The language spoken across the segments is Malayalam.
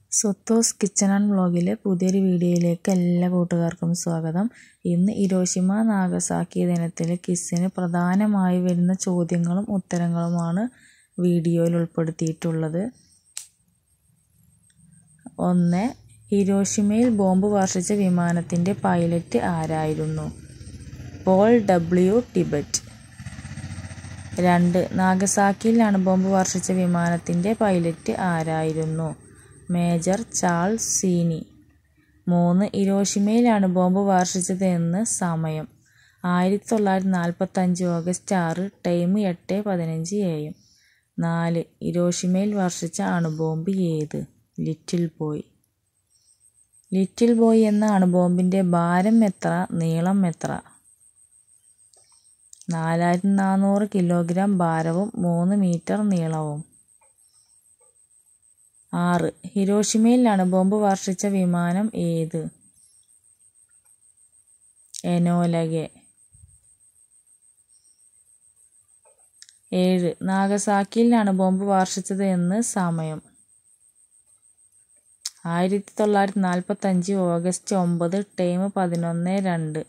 സ്വത്തോസ് കിച്ചൺ ആൻഡ് വ്ളോഗിലെ പുതിയൊരു വീഡിയോയിലേക്ക് എല്ലാ കൂട്ടുകാർക്കും സ്വാഗതം ഇന്ന് ഇരോഷിമ നാഗസാക്കി ദിനത്തിൽ കിസ്സിന് പ്രധാനമായി വരുന്ന ചോദ്യങ്ങളും ഉത്തരങ്ങളുമാണ് വീഡിയോയിൽ ഉൾപ്പെടുത്തിയിട്ടുള്ളത് ഒന്ന് ഹിരോഷിമയിൽ ബോംബ് വർഷിച്ച വിമാനത്തിൻ്റെ പൈലറ്റ് ആരായിരുന്നു പോൾ ഡബ്ല്യു ടിബറ്റ് രണ്ട് നാഗസാക്കിയിൽ അണുബോംബ് വർഷിച്ച വിമാനത്തിൻ്റെ പൈലറ്റ് ആരായിരുന്നു മേജർ ചാൾസ് സീനി മൂന്ന് ഇരോഷിമയിൽ അണുബോംബ് വർഷിച്ചത് എന്ന് സമയം ആയിരത്തി തൊള്ളായിരത്തി നാൽപ്പത്തഞ്ച് ഓഗസ്റ്റ് ആറ് ടൈം എട്ട് പതിനഞ്ച് എ എം നാല് ഇരോഷിമയിൽ വർഷിച്ച അണുബോംബ് ഏത് ലിറ്റിൽ ബോയ് ലിറ്റിൽ ബോയ് എന്ന അണുബോംബിൻ്റെ ഭാരം എത്ര നീളം എത്ര നാലായിരത്തി നാനൂറ് കിലോഗ്രാം ഭാരവും മൂന്ന് മീറ്റർ നീളവും ആറ് ഹിരോഷിമയിൽ അണുബോംബ് വർഷിച്ച വിമാനം ഏത് എനോലഗെ ഏഴ് നാഗസാക്കിയിൽ അണുബോംബ് വർഷിച്ചത് എന്ന് സമയം ആയിരത്തി തൊള്ളായിരത്തി നാൽപ്പത്തഞ്ച് ഓഗസ്റ്റ് ഒമ്പത് ടൈം പതിനൊന്ന് രണ്ട്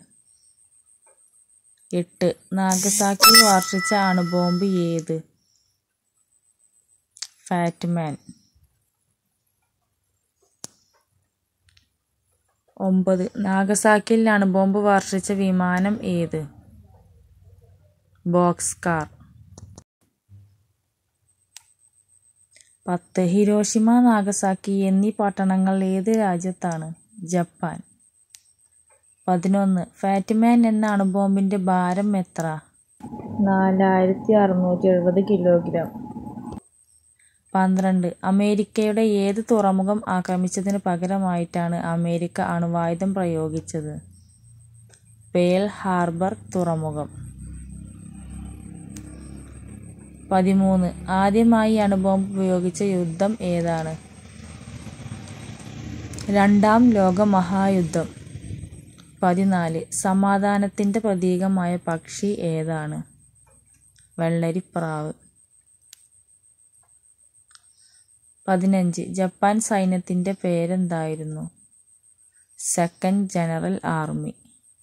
എട്ട് നാഗസാക്കിയിൽ വർഷിച്ച അണുബോംബ് ഏത് ഫാറ്റ്മാൻ ഒമ്പത് നാഗസാക്കിയിൽ അണുബോംബ് വർഷിച്ച വിമാനം ഏത് ബോക്സ് കാർ പത്ത് ഹിരോഷിമ നാഗസാക്കി എന്നീ പട്ടണങ്ങൾ ഏത് രാജ്യത്താണ് ജപ്പാൻ പതിനൊന്ന് ഫാറ്റ്മാൻ എന്ന അണുബോംബിൻ്റെ ഭാരം എത്ര നാലായിരത്തി അറുന്നൂറ്റി എഴുപത് കിലോഗ്രാം പന്ത്രണ്ട് അമേരിക്കയുടെ ഏത് തുറമുഖം ആക്രമിച്ചതിന് പകരമായിട്ടാണ് അമേരിക്ക അണുവായുധം പ്രയോഗിച്ചത് പേൾ ഹാർബർ തുറമുഖം പതിമൂന്ന് ആദ്യമായി അണുബോംബ് ഉപയോഗിച്ച യുദ്ധം ഏതാണ് രണ്ടാം ലോക മഹായുദ്ധം പതിനാല് സമാധാനത്തിൻ്റെ പ്രതീകമായ പക്ഷി ഏതാണ് വെള്ളരിപ്രാവ് പതിനഞ്ച് ജപ്പാൻ സൈന്യത്തിൻ്റെ പേരെന്തായിരുന്നു സെക്കൻഡ് ജനറൽ ആർമി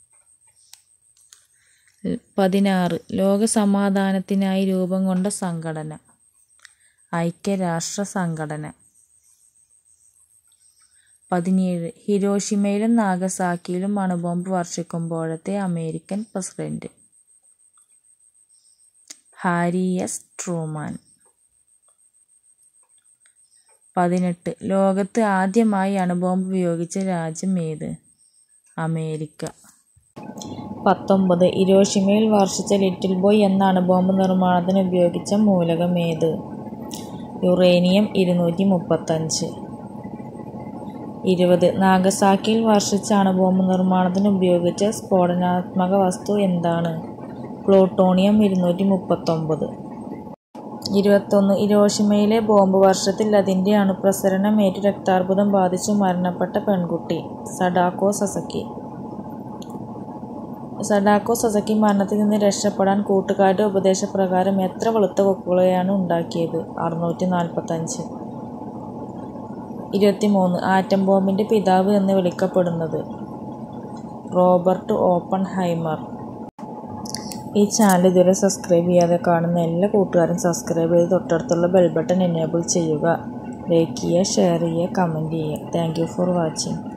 പതിനാറ് ലോക സമാധാനത്തിനായി രൂപം കൊണ്ട സംഘടന ഐക്യരാഷ്ട്ര സംഘടന പതിനേഴ് ഹിരോഷിമയിലും നാഗസാക്കിയിലും അണുബോംബ് വർഷിക്കുമ്പോഴത്തെ American president Harry S Truman പതിനെട്ട് ലോകത്ത് ആദ്യമായി അണുബോംബ് ഉപയോഗിച്ച രാജ്യം ഏത് അമേരിക്ക പത്തൊമ്പത് ഇരോഷിമയിൽ വർഷിച്ച ലിറ്റിൽ ബോയ് എന്ന അണുബോംബ് നിർമ്മാണത്തിന് ഉപയോഗിച്ച മൂലകം ഏത് യുറേനിയം ഇരുന്നൂറ്റി മുപ്പത്തഞ്ച് ഇരുപത് നാഗസാക്കിയിൽ വർഷിച്ച അണുബോംബ് നിർമ്മാണത്തിന് ഉപയോഗിച്ച സ്ഫോടനാത്മക വസ്തു എന്താണ് പ്ലൂട്ടോണിയം ഇരുന്നൂറ്റി മുപ്പത്തൊമ്പത് ഇരുപത്തൊന്ന് ഇരോഷിമയിലെ ബോംബ് വർഷത്തിൽ അതിൻ്റെ അണുപ്രസരണമേറ്റ് രക്താർബുദം ബാധിച്ചു മരണപ്പെട്ട പെൺകുട്ടി സഡാക്കോ സസക്കി സഡാക്കോ സസക്കി മരണത്തിൽ നിന്ന് രക്ഷപ്പെടാൻ കൂട്ടുകാരുടെ ഉപദേശപ്രകാരം എത്ര വെളുത്ത കൊക്കുകളെയാണ് ഉണ്ടാക്കിയത് അറുന്നൂറ്റി നാൽപ്പത്തഞ്ച് ഇരുപത്തിമൂന്ന് ആറ്റം ബോംബിൻ്റെ പിതാവ് എന്ന് വിളിക്കപ്പെടുന്നത് റോബർട്ട് ഓപ്പൺ ഹൈമർ ഈ ചാനൽ ഇതുവരെ സബ്സ്ക്രൈബ് ചെയ്യാതെ കാണുന്ന എല്ലാ കൂട്ടുകാരും സബ്സ്ക്രൈബ് ചെയ്ത് തൊട്ടടുത്തുള്ള ബെൽ ബട്ടൺ എനേബിൾ ചെയ്യുക ലൈക്ക് ചെയ്യുക ഷെയർ ചെയ്യുക കമൻറ്റ് ചെയ്യുക താങ്ക് യു ഫോർ വാച്ചിങ്